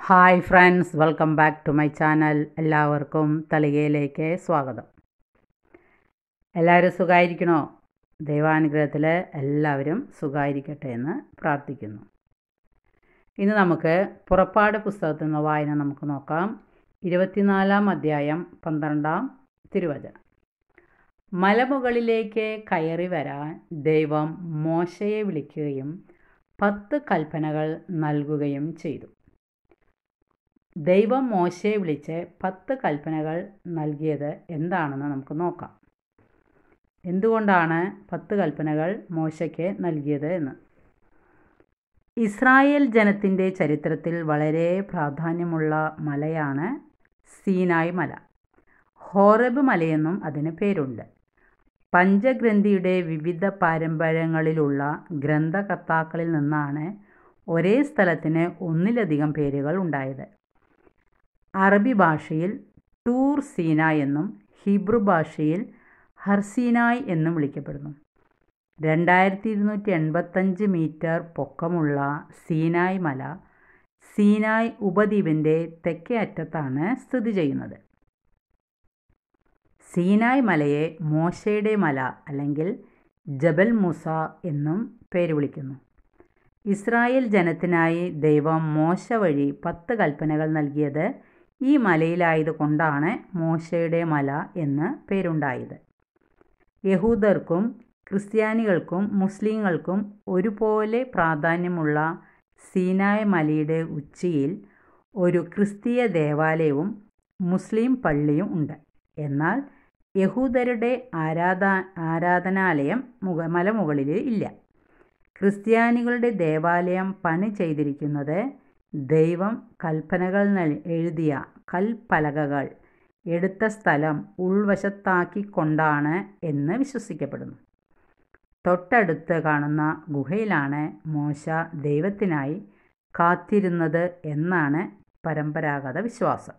hi friends welcome back to my channel എല്ലാവർക്കും തളികയിലേക്ക് സ്വാഗതം എല്ലാവരും സുഖമായിരിക്കണോ ദൈവാനുഗ്രഹത്തിൽ എല്ലാവരും സുഖമായിരിക്കട്ടെ എന്ന് പ്രാർത്ഥിക്കുന്നു ഇന്ന് നമുക്ക് പുറപ്പാട് പുസ്തകത്തിൽ നിന്ന് വായന നമുക്ക് നോക്കാം ഇരുപത്തിനാലാം അധ്യായം പന്ത്രണ്ടാം തിരുവചനം മലമുകളിലേക്ക് കയറി വരാൻ ദൈവം മോശയെ വിളിക്കുകയും പത്ത് കൽപ്പനകൾ നൽകുകയും ചെയ്തു ദൈവം മോശയെ വിളിച്ച് പത്ത് കൽപ്പനകൾ നൽകിയത് എന്താണെന്ന് നമുക്ക് നോക്കാം എന്തുകൊണ്ടാണ് പത്ത് കൽപ്പനകൾ മോശയ്ക്ക് നൽകിയത് എന്ന് ഇസ്രായേൽ ജനത്തിൻ്റെ ചരിത്രത്തിൽ വളരെ പ്രാധാന്യമുള്ള മലയാണ് സീനായ് മല ഹോറബ് മലയെന്നും അതിന് പേരുണ്ട് പഞ്ചഗ്രന്ഥിയുടെ വിവിധ പാരമ്പര്യങ്ങളിലുള്ള ഗ്രന്ഥകർത്താക്കളിൽ നിന്നാണ് ഒരേ സ്ഥലത്തിന് ഒന്നിലധികം പേരുകൾ ഉണ്ടായത് അറബി ഭാഷയിൽ ടൂർ സീനായ് എന്നും ഹീബ്രു ഭാഷയിൽ ഹർസീനായ് എന്നും വിളിക്കപ്പെടുന്നു രണ്ടായിരത്തി ഇരുന്നൂറ്റി എൺപത്തഞ്ച് മീറ്റർ പൊക്കമുള്ള സീനായ് മല സീനായ് ഉപദ്വീപിൻ്റെ തെക്കേ അറ്റത്താണ് സ്ഥിതി ചെയ്യുന്നത് സീനായ് മലയെ മോശയുടെ മല അല്ലെങ്കിൽ ജബൽ മൂസ എന്നും പേര് വിളിക്കുന്നു ഇസ്രായേൽ ജനത്തിനായി ദൈവം മോശ വഴി പത്ത് കൽപ്പനകൾ നൽകിയത് ഈ മലയിലായതുകൊണ്ടാണ് മോശയുടെ മല എന്ന് പേരുണ്ടായത് യഹൂദർക്കും ക്രിസ്ത്യാനികൾക്കും മുസ്ലിങ്ങൾക്കും ഒരുപോലെ പ്രാധാന്യമുള്ള സീനായ് മലയുടെ ഉച്ചിയിൽ ഒരു ക്രിസ്തീയ ദേവാലയവും മുസ്ലിം പള്ളിയും ഉണ്ട് എന്നാൽ യഹൂദരുടെ ആരാധ ആരാധനാലയം മുക മലമുകളിൽ ഇല്ല ക്രിസ്ത്യാനികളുടെ ദേവാലയം പണി ചെയ്തിരിക്കുന്നത് ദൈവം കൽപ്പനകൾ എഴുതിയ കൽപ്പലകകൾ എടുത്ത സ്ഥലം ഉൾവശത്താക്കിക്കൊണ്ടാണ് എന്ന് വിശ്വസിക്കപ്പെടുന്നു തൊട്ടടുത്ത് കാണുന്ന ഗുഹയിലാണ് മോശ ദൈവത്തിനായി കാത്തിരുന്നത് എന്നാണ് പരമ്പരാഗത വിശ്വാസം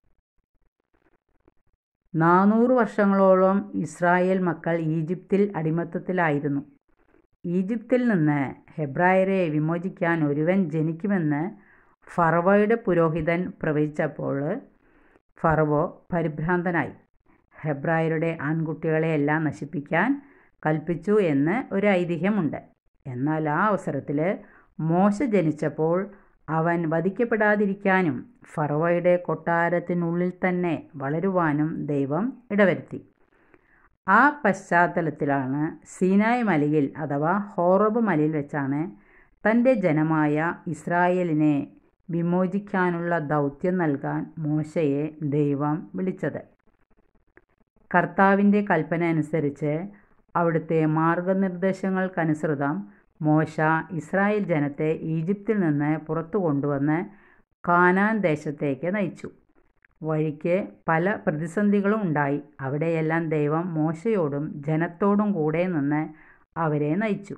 നാനൂറ് വർഷങ്ങളോളം ഇസ്രായേൽ മക്കൾ ഈജിപ്തിൽ അടിമത്തത്തിലായിരുന്നു ഈജിപ്തിൽ നിന്ന് ഹെബ്രായരെ വിമോചിക്കാൻ ഒരുവൻ ജനിക്കുമെന്ന് ഫറവോയുടെ പുരോഹിതൻ പ്രവചിച്ചപ്പോൾ ഫറവോ പരിഭ്രാന്തനായി ഹെബ്രായരുടെ ആൺകുട്ടികളെയെല്ലാം നശിപ്പിക്കാൻ കൽപ്പിച്ചു എന്ന് ഒരു ഐതിഹ്യമുണ്ട് എന്നാൽ ആ അവസരത്തിൽ മോശ ജനിച്ചപ്പോൾ അവൻ വധിക്കപ്പെടാതിരിക്കാനും ഫറവോയുടെ കൊട്ടാരത്തിനുള്ളിൽ തന്നെ വളരുവാനും ദൈവം ഇടവരുത്തി ആ പശ്ചാത്തലത്തിലാണ് സീനായ് മലയിൽ അഥവാ ഹോറബ് മലയിൽ വെച്ചാണ് തൻ്റെ ജനമായ ഇസ്രായേലിനെ വിമോചിക്കാനുള്ള ദൗത്യം നൽകാൻ മോശയെ ദൈവം വിളിച്ചത് കർത്താവിൻ്റെ കൽപ്പന അനുസരിച്ച് അവിടുത്തെ മാർഗനിർദ്ദേശങ്ങൾക്കനുസൃതം മോശ ഇസ്രായേൽ ജനത്തെ ഈജിപ്തിൽ നിന്ന് പുറത്തു കൊണ്ടുവന്ന് കാനാൻ ദേശത്തേക്ക് നയിച്ചു വഴിക്ക് പല പ്രതിസന്ധികളും ഉണ്ടായി അവിടെയെല്ലാം ദൈവം മോശയോടും ജനത്തോടും കൂടെ നിന്ന് അവരെ നയിച്ചു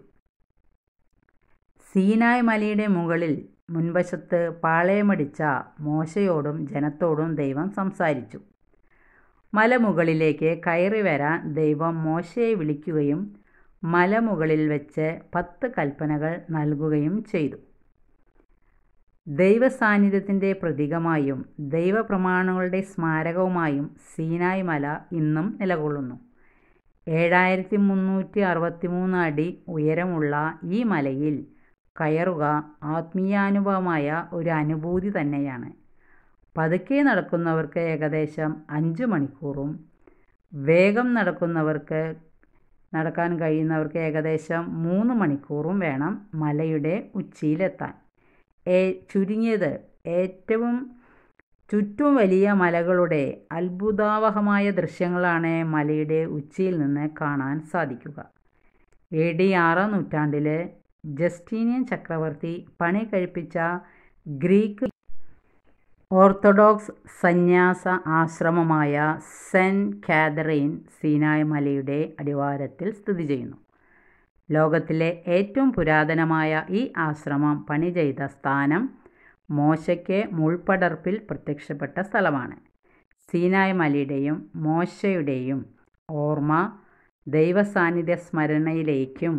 സീനായ് മലയുടെ മുകളിൽ മുൻവശത്ത് പാളയമടിച്ച മോശയോടും ജനത്തോടും ദൈവം സംസാരിച്ചു മലമുകളിലേക്ക് കയറി വരാൻ ദൈവം മോശയെ വിളിക്കുകയും മലമുകളിൽ വെച്ച് പത്ത് കൽപ്പനകൾ നൽകുകയും ചെയ്തു ദൈവസാന്നിധ്യത്തിൻ്റെ പ്രതീകമായും ദൈവപ്രമാണങ്ങളുടെ സ്മാരകവുമായും സീനായ് മല ഇന്നും നിലകൊള്ളുന്നു ഏഴായിരത്തി മുന്നൂറ്റി അറുപത്തി മൂന്ന് അടി ഉയരമുള്ള ഈ മലയിൽ കയറുക ആത്മീയാനുഭവമായ ഒരു അനുഭൂതി തന്നെയാണ് പതുക്കെ നടക്കുന്നവർക്ക് ഏകദേശം അഞ്ച് മണിക്കൂറും വേഗം നടക്കുന്നവർക്ക് നടക്കാൻ കഴിയുന്നവർക്ക് ഏകദേശം മൂന്ന് മണിക്കൂറും വേണം മലയുടെ ഉച്ചിയിലെത്താൻ ഏ ചുരുങ്ങിയത് ഏറ്റവും ചുറ്റും വലിയ മലകളുടെ അത്ഭുതാവഹമായ ദൃശ്യങ്ങളാണ് മലയുടെ ഉച്ചിയിൽ നിന്ന് കാണാൻ സാധിക്കുക എ ഡി ആറാം നൂറ്റാണ്ടിൽ ജസ്റ്റീനിയൻ ചക്രവർത്തി പണി കഴിപ്പിച്ച ഗ്രീക്ക് ഓർത്തഡോക്സ് സന്യാസ ആശ്രമമായ സെൻറ്റ് കാതറീൻ സീനായ് മലയുടെ അടിവാരത്തിൽ സ്ഥിതി ചെയ്യുന്നു ലോകത്തിലെ ഏറ്റവും പുരാതനമായ ഈ ആശ്രമം പണി ചെയ്ത സ്ഥാനം മോശയ്ക്ക് മുൾപടർപ്പിൽ പ്രത്യക്ഷപ്പെട്ട സ്ഥലമാണ് സീനായ് മലയുടെയും മോശയുടെയും ഓർമ്മ ദൈവസാന്നിധ്യ സ്മരണയിലേക്കും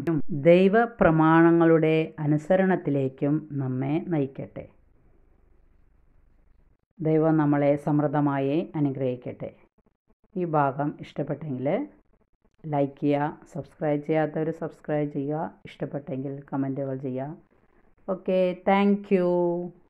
ദൈവപ്രമാണങ്ങളുടെ അനുസരണത്തിലേക്കും നമ്മെ നയിക്കട്ടെ ദൈവം നമ്മളെ സമൃദ്ധമായി അനുഗ്രഹിക്കട്ടെ ഈ ഭാഗം ഇഷ്ടപ്പെട്ടെങ്കിൽ ലൈക്ക് ചെയ്യുക സബ്സ്ക്രൈബ് ചെയ്യാത്തവർ സബ്സ്ക്രൈബ് ചെയ്യുക ഇഷ്ടപ്പെട്ടെങ്കിൽ കമൻറ്റുകൾ ചെയ്യുക ഓക്കെ താങ്ക്